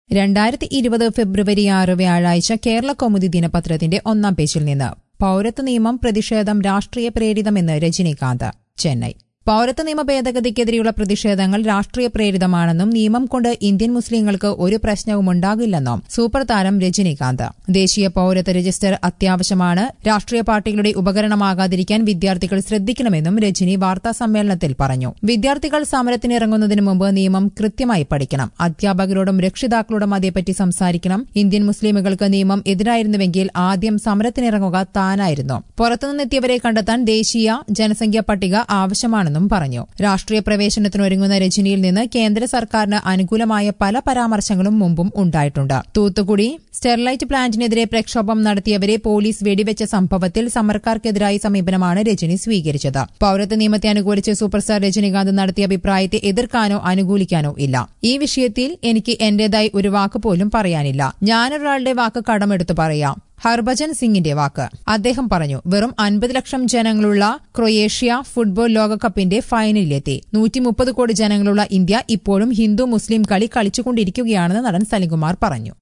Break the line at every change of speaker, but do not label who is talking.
രണ്ടായിരത്തി ഇരുപത് ഫെബ്രുവരി ആറ് വ്യാഴാഴ്ച കേരള കൗമുദി ദിനപത്രത്തിന്റെ ഒന്നാം പേജിൽ നിന്ന് പൌരത്വ നിയമം പ്രതിഷേധം രാഷ്ട്രീയ പ്രേരിതമെന്ന് രജനീകാന്ത് ചെന്നൈ പൌരത്വ നിയമ ഭേദഗതിക്കെതിരെയുള്ള പ്രതിഷേധങ്ങൾ രാഷ്ട്രീയ പ്രേരിതമാണെന്നും നിയമം കൊണ്ട് ഇന്ത്യൻ മുസ്ലിങ്ങൾക്ക് ഒരു പ്രശ്നവും ഉണ്ടാകില്ലെന്നും സൂപ്പർ താരം രജനീകാന്ത് ദേശീയ പൌരത്വ രജിസ്റ്റർ അത്യാവശ്യമാണ് രാഷ്ട്രീയ പാർട്ടികളുടെ ഉപകരണമാകാതിരിക്കാൻ വിദ്യാർത്ഥികൾ ശ്രദ്ധിക്കണമെന്നും രജനി വാർത്താ സമ്മേളനത്തിൽ പറഞ്ഞു വിദ്യാർത്ഥികൾ സമരത്തിനിറങ്ങുന്നതിന് മുമ്പ് നിയമം കൃത്യമായി പഠിക്കണം അധ്യാപകരോടും രക്ഷിതാക്കളോടും അതേപ്പറ്റി സംസാരിക്കണം ഇന്ത്യൻ മുസ്ലിമുകൾക്ക് നിയമം എതിരായിരുന്നുവെങ്കിൽ ആദ്യം സമരത്തിനിറങ്ങുക താനായിരുന്നു പുറത്തുനിന്നെത്തിയവരെ കണ്ടെത്താൻ ദേശീയ ജനസംഖ്യാ പട്ടിക ആവശ്യമാണെന്നും പറഞ്ഞു രാഷ്ട്രീയ പ്രവേശനത്തിനൊരുങ്ങുന്ന രജനിയിൽ നിന്ന് കേന്ദ്ര സർക്കാരിന് അനുകൂലമായ പല പരാമർശങ്ങളും മുമ്പും ഉണ്ടായിട്ടുണ്ട് തൂത്തുക്കുടി സ്റ്റെർലൈറ്റ് പ്ലാന്റിനെതിരെ പ്രക്ഷോഭം നടത്തിയവരെ പോലീസ് വെടിവെച്ച സംഭവത്തിൽ സമരക്കാർക്കെതിരായ സമീപനമാണ് രജനി സ്വീകരിച്ചത് പൌരത്വ നിയമത്തെ അനുകൂലിച്ച് സൂപ്പർസ്റ്റാർ രജനികാന്ത് നടത്തിയ അഭിപ്രായത്തെ എതിർക്കാനോ അനുകൂലിക്കാനോ ഇല്ല ഈ വിഷയത്തിൽ എനിക്ക് എന്റേതായി ഒരു വാക്ക് പോലും പറയാനില്ല ഞാനൊരാളുടെ വാക്ക് കടമെടുത്ത് പറയാം ഹർഭജൻ സിംഗിന്റെ വാക്ക് അദ്ദേഹം പറഞ്ഞു വെറും അൻപത് ലക്ഷം ജനങ്ങളുള്ള ക്രൊയേഷ്യ ഫുട്ബോൾ ലോകകപ്പിന്റെ ഫൈനലിലെത്തി നൂറ്റി മുപ്പത് കോടി ജനങ്ങളുള്ള ഇന്ത്യ ഇപ്പോഴും ഹിന്ദു മുസ്ലിം കളി കളിച്ചുകൊണ്ടിരിക്കുകയാണെന്ന് നടൻ സലിംകുമാർ പറഞ്ഞു